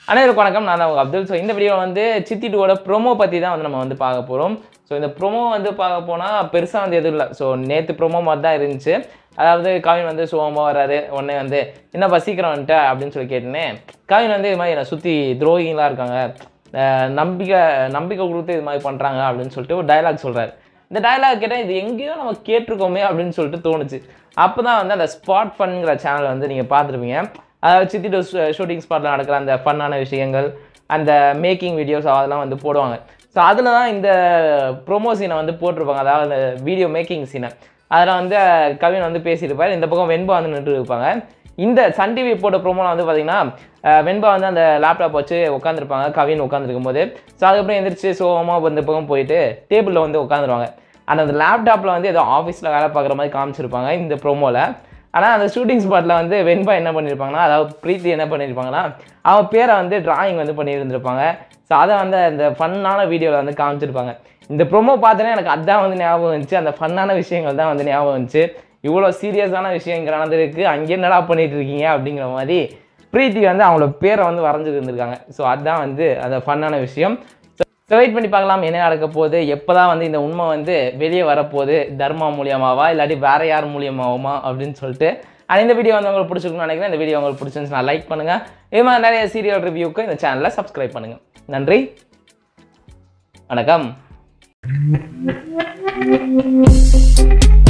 அனைவருக்கும் வணக்கம் நான் தான் உங்கள் அப்துல் ஸோ இந்த வீடியோ வந்து சித்தி டூவோட ப்ரோமோ பற்றி தான் வந்து நம்ம வந்து பார்க்க போகிறோம் ஸோ இந்த ப்ரோமோ வந்து பார்க்க போனால் பெருசாக வந்து எதுவும் இல்லை ஸோ நேற்று ப்ரோமோ மாதிரி தான் இருந்துச்சு அதாவது கவின் வந்து சோகமாக வராரு உடனே வந்து என்னப்பா சீக்கிரம் வந்துட்ட அப்படின்னு சொல்லி கேட்டேனே கவின் வந்து இது மாதிரி என்னை சுற்றி துரோகிங்களாக இருக்காங்க அஹ் நம்பிக்கை நம்பிக்கை கொடுத்து இது மாதிரி பண்ணுறாங்க அப்படின்னு சொல்லிட்டு ஒரு டயலாக் சொல்கிறாரு இந்த டயலாக் கேட்டால் இது எங்கேயோ நம்ம கேட்டிருக்கோமே அப்படின்னு சொல்லிட்டு தோணுச்சு அப்போ தான் வந்து அந்த ஸ்பாட் ஃபன்ங்கிற சேனல் வந்து நீங்கள் பார்த்துருப்பீங்க அதாவது சித்தி டூ ஷூட்டிங் ஸ்பாட்டில் நடக்கிற அந்த ஃபன்னான விஷயங்கள் அந்த மேக்கிங் வீடியோஸ் அதெல்லாம் வந்து போடுவாங்க ஸோ அதில் தான் இந்த ப்ரொமோ சீனை வந்து போட்டிருப்பாங்க அதாவது அந்த வீடியோ மேக்கிங் சீனை அதில் வந்து கவின் வந்து பேசியிருப்பார் இந்த பக்கம் வெண்பா வந்து நின்று இருப்பாங்க இந்த சன் டிவி போட்ட ப்ரோமோவில் வந்து பார்த்தீங்கன்னா அஹ், வெண்பா வந்து அந்த லேப்டாப் வச்சு உட்காந்துருப்பாங்க கவின் உட்காந்துருக்கும் போது ஸோ அதுக்கப்புறம் எந்திரிச்சு சோகமாக இந்த பக்கம் போயிட்டு டேபிளில் வந்து உட்காந்துருவாங்க அந்த அந்த லேப்டாப்பில் வந்து ஏதோ ஆஃபீஸில் வேலை பார்க்குற மாதிரி காமிச்சிருப்பாங்க இந்த ப்ரோமோவில் ஆனால் அந்த ஷூட்டிங் ஸ்பாட்டில் வந்து வெண்பா என்ன பண்ணியிருப்பாங்கன்னா அதாவது பிரீத்தி என்ன பண்ணியிருப்பாங்கன்னா அவன் பேரை வந்து டிராயிங் வந்து பண்ணியிருந்திருப்பாங்க ஸோ அதை வந்து அந்த ஃபன்னான வீடியோவில் வந்து காமிச்சிருப்பாங்க இந்த ப்ரோமோ பார்த்தோன்னே எனக்கு அதான் வந்து ஞாபகம் வந்துச்சு அந்த ஃபன்னான விஷயங்கள் தான் வந்து ஞாபகம் வந்துச்சு இவ்வளோ சீரியஸான விஷயங்கள் நடந்திருக்கு அங்கே என்னடா பண்ணிட்டு இருக்கீங்க அப்படிங்கிற மாதிரி பிரீத்தி வந்து அவங்களோட பேரை வந்து வரைஞ்சிட்டு இருந்திருக்காங்க ஸோ அதுதான் வந்து அந்த ஃபன்னான விஷயம் ஸோ வெயிட் பண்ணி பார்க்கலாம் என்ன நடக்க போகுது எப்போ தான் வந்து இந்த உண்மை வந்து வெளியே வரப்போகுது தர்மா மூலியமாவா இல்லாட்டி வேற யார் மூலியமாகுமா அப்படின்னு சொல்லிட்டு ஆனால் இந்த வீடியோ வந்து உங்களுக்கு பிடிச்சிருக்குன்னு நினைக்கிறேன் இந்த வீடியோ உங்களுக்கு பிடிச்சிருந்துச்சுன்னா லைக் பண்ணுங்கள் இது மாதிரி நிறைய சீரியல் ரிவ்யூக்கு இந்த சேனலை சப்ஸ்கிரைப் பண்ணுங்கள் நன்றி வணக்கம்